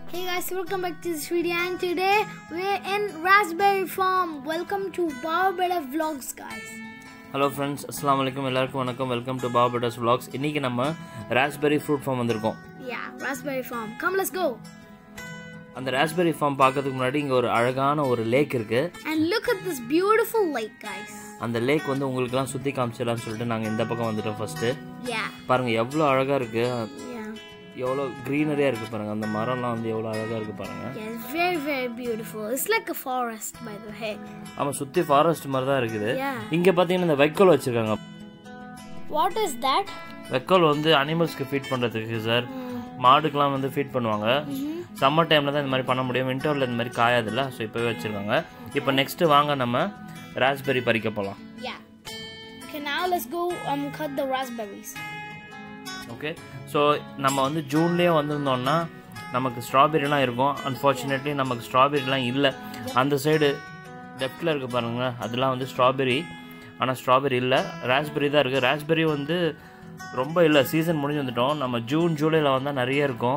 Hey guys, welcome back to this video and today we're in Raspberry Farm. Welcome to Barbara Vlogs guys. Hello friends அஸ்லாம் வலைக்கம் எல்லாருக்கும் வணக்கம் welcome to பாபட்டஸ் vlogs இன்றைக்கி நம்ம raspberry fruit farm வந்திருக்கோம் Yeah, Raspberry Farm. Come, let's go. அந்த raspberry farm பார்க்கறதுக்கு முன்னாடி இங்கே ஒரு அழகான ஒரு லேக் இருக்குது And look at this beautiful lake guys. அந்த லேக் வந்து உங்களுக்குலாம் சுற்றி காமிச்சிடலாம்னு சொல்லிட்டு நாங்கள் இந்த பக்கம் வந்துட்டோம் ஃபஸ்ட்டு Yeah, பாருங்கள் எவ்வளோ அழகாக இருக்குது yeah. எவ்வளோ க்ரீனரியாக இருக்குது பாருங்கள் அந்த மரம்லாம் வந்து எவ்வளோ அழகாக இருக்குது பாருங்கள் Yeah, it's very, very beautiful. It's like a forest by the way. ஆமாம் சுற்றி ஃபாரஸ்ட் மாதிரி தான் இருக்குது Yeah. இங்கே பார்த்தீங்கன்னா இந்த வைக்கோல் வச்சுருக்காங்க What is that? வைக்கோல் வந்து அனிமல்ஸ்க்கு ஃபீட் பண்ணுறதுக்கு சார் மாடுக்கெலாம் வந்து ஃபீட் பண்ணுவாங்க சம்மர் டைமில் தான் இந்த மாதிரி பண்ண முடியும் விண்டரில் இந்த மாதிரி காயாதுல்ல ஸோ இப்போவே வச்சுருக்காங்க இப்போ நெக்ஸ்ட்டு வாங்க நம்ம ராஸ்பெரி பறிக்க போகலாம் Yeah. Okay, now let's go um cut the raspberries. Okay so நம்ம வந்து ஜூன்லேயே வந்திருந்தோம்னா நமக்கு ஸ்ட்ராபெரிலாம் இருக்கும் அன்ஃபார்ச்சுனேட்லி நமக்கு ஸ்ட்ராபெரிலாம் இல்லை அந்த சைடு லெஃப்டில் இருக்க பாருங்க அதெல்லாம் வந்து ஸ்ட்ராபெரி ஆனால் ஸ்ட்ராபெரி இல்லை ராஸ்பெரி தான் இருக்குது ராஸ்பெரி வந்து ரொம்ப இல்லை சீசன் முடிஞ்சு வந்துட்டோம் நம்ம ஜூன் ஜூலையில் வந்தால் நிறைய இருக்கும்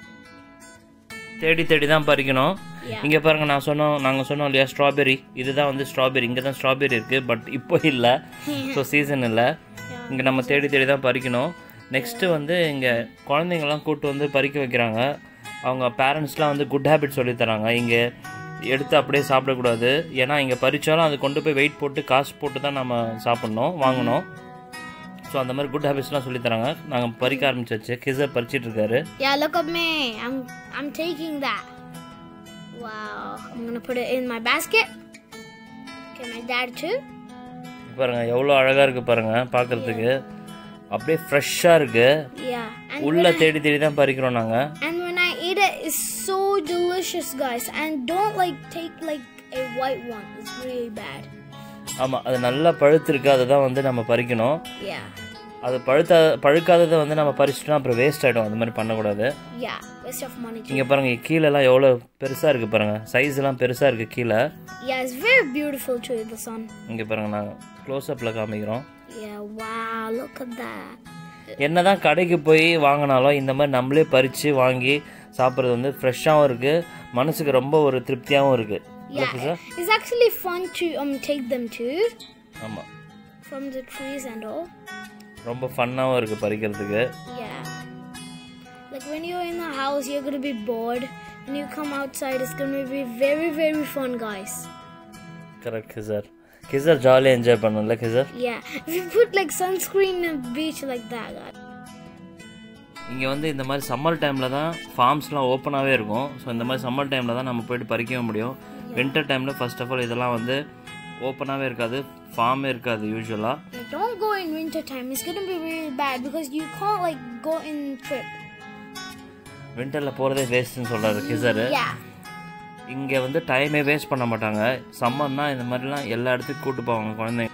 தேடி தேடி தான் பறிக்கணும் இங்கே பாருங்க நான் சொன்னோம் நாங்கள் சொன்னோம் இல்லையா ஸ்ட்ராபெரி இதுதான் வந்து ஸ்ட்ராபெரி இங்கே தான் ஸ்ட்ராபெரி இருக்குது பட் இப்போ இல்லை ஸோ சீசன் இல்லை இங்கே நம்ம தேடி தேடி தான் பறிக்கணும் நெக்ஸ்ட்டு வந்து இங்கே குழந்தைங்கள்லாம் கூட்டு வந்து பறிக்க வைக்கிறாங்க அவங்க பேரண்ட்ஸ்லாம் வந்து குட் ஹேபிட் சொல்லி தராங்க இங்கே எடுத்து அப்படியே சாப்பிடக்கூடாது ஏன்னா இங்கே பறித்தாலும் அது கொண்டு போய் வெயிட் போட்டு காசு போட்டு தான் நம்ம சாப்பிட்ணும் வாங்கணும் ஸோ அந்த மாதிரி குட் ஹேபிட்ஸ்லாம் சொல்லி தராங்க நாங்கள் பறிக்க ஆரம்பிச்சாச்சு கிசர் பறிச்சிட்டு இருக்காரு Yeah, look at me. I'm I'm taking that. Wow. I'm gonna put it in my basket. Okay, my dad too. பாருங்க எவ்வளோ அழகாக இருக்குது பாருங்க பார்க்கறதுக்கு அப்படியே ஃப்ரெஷ்ஷாக இருக்குது Yeah. And உள்ள தேடி தேடி தான் பறிக்கிறோம் நாங்கள் and when I eat it, it's so delicious, guys. And don't like take like a white one. It's really bad. ஆமாம் அது நல்லா பழுத்திருக்கு அதை தான் வந்து நம்ம பறிக்கணும் Yeah. அது பழுத்த பழுக்காததை வந்து நம்ம பறிச்சிட்டோம் அப்புறம் வேஸ்ட் ஆகிடும் அந்த மாதிரி பண்ணக்கூடாது Yeah. Waste of money too. இங்கே பாருங்கள் கீழெல்லாம் எவ்வளோ பெருசாக இருக்குது பாருங்கள் சைஸ் எல்லாம் பெருசாக இருக்குது கீழே Yeah, it's very beautiful too. The sun. இங்கே பாருங்கள் நாங்கள் க்ளோஸ்அப்பில் காமிக்கிறோம் Yeah. Wow. Look at that. என்னதான் கடைக்கு போய் வாங்கினாலும் இந்த மாதிரி நம்மளே பறித்து வாங்கி சாப்பிட்றது வந்து ஃப்ரெஷ்ஷாகவும் இருக்குது மனசுக்கு ரொம்ப ஒரு திருப்தியாகவும் இருக்குது Yeah. It's actually fun to um take them too ஆமாம் from the trees and all. ரொம்ப ஃபன்னாகவும் இருக்குது பறிக்கிறதுக்கு Yeah. Like when you're in the house, you're gonna be bored. When you come outside, it's gonna be very, very fun, guys. Correct கிசர் கிசர் ஜாலியாக enjoy பண்ணல கிசர் Yeah. If you put like sunscreen in the beach like that, guys. இங்கே வந்து இந்த மாதிரி summer டைமில் தான் ஃபார்ம்ஸ்லாம் ஓப்பனாகவே இருக்கும் ஸோ இந்த மாதிரி சம்மர் டைமில் தான் நம்ம போயிட்டு பறிக்கவே முடியும் வின்டர் டைமில் ஃபர்ஸ்ட் ஆஃப் ஆல் இதெல்லாம் வந்து ஓப்பனாகவே இருக்காது ஃபார்மே இருக்காது யூஸ்வலாக Yeah, don't go in winter time. It's gonna be really bad because you can't like go in trip. வின்டரில் போகிறதே வேஸ்ட்டுன்னு சொல்கிறாரு கிசரு Yeah. இங்கே வந்து டைமே வேஸ்ட் பண்ண மாட்டாங்க சம்மர்னா இந்த மாதிரிலாம் எல்லா இடத்துக்கும் கூட்டு போவாங்க குழந்தைங்க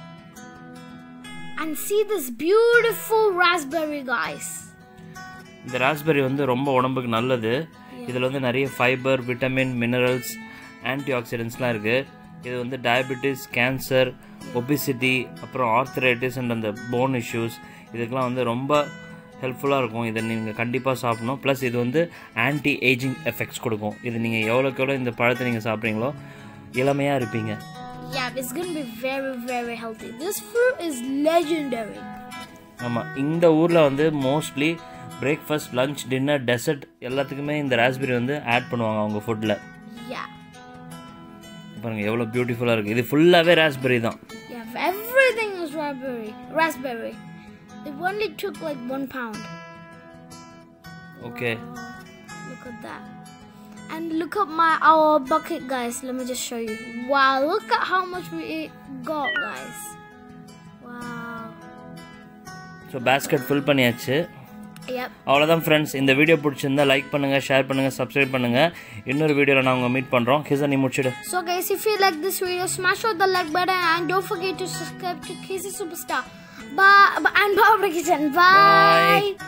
And see this beautiful raspberry, guys. இந்த ராஸ்பெரி வந்து ரொம்ப உடம்புக்கு நல்லது இதில் வந்து நிறைய ஃபைபர் விட்டமின் மினரல்ஸ் ஆன்டி ஆக்சிடென்ட்ஸ்லாம் இருக்குது இது வந்து டயபெட்டிஸ் கேன்சர் ஒபிசிட்டி அப்புறம் ஆர்த்தரைட்டிஸ் அண்ட் அந்த போன் இஷ்யூஸ் இதுக்கெலாம் வந்து ரொம்ப ஹெல்ப்ஃபுல்லாக இருக்கும் இதை நீங்கள் கண்டிப்பாக சாப்பிடணும் ப்ளஸ் இது வந்து ஆன்டி ஏஜிங் எஃபெக்ட்ஸ் கொடுக்கும் இது நீங்கள் எவ்வளோக்கு எவ்வளோ இந்த பழத்தை நீங்கள் சாப்பிட்றீங்களோ இளமையாக இருப்பீங்க Yeah, it's gonna be very, very healthy. This fruit is legendary. ஆமாம் இந்த ஊரில் வந்து mostly breakfast lunch dinner dessert எல்லாத்துக்குமே இந்த ராஸ்பெரி வந்து ஆட் பண்ணுவாங்க அவங்க ஃபுட்டில் Yeah. பாருங்க எவ்வளோ பியூட்டிஃபுல்லாக இருக்குது இது ஃபுல்லாகவே ராஸ்பெரி தான் Yeah, everything is raspberry. Raspberry. It only took like one pound. Okay Look at that. And look at my our bucket, guys. Let me just show you. Wow, look at how much we got, guys. Wow. So basket fill பண்ணியாச்சு Yep. அவ்வளோதான் friends இந்த video பிடிச்சிருந்தா like பண்ணுங்கள் share பண்ணுங்கள் subscribe பண்ணுங்கள் இன்னொரு வீடியோவில் நான் உங்களை மீட் பண்ணுறோம் கிசா நீ முடிச்சிடு So, guys, if you like this video, smash out the like button and don't forget to subscribe to Casey Superstar. Bye. And Barbara Kitchen. Bye. Bye.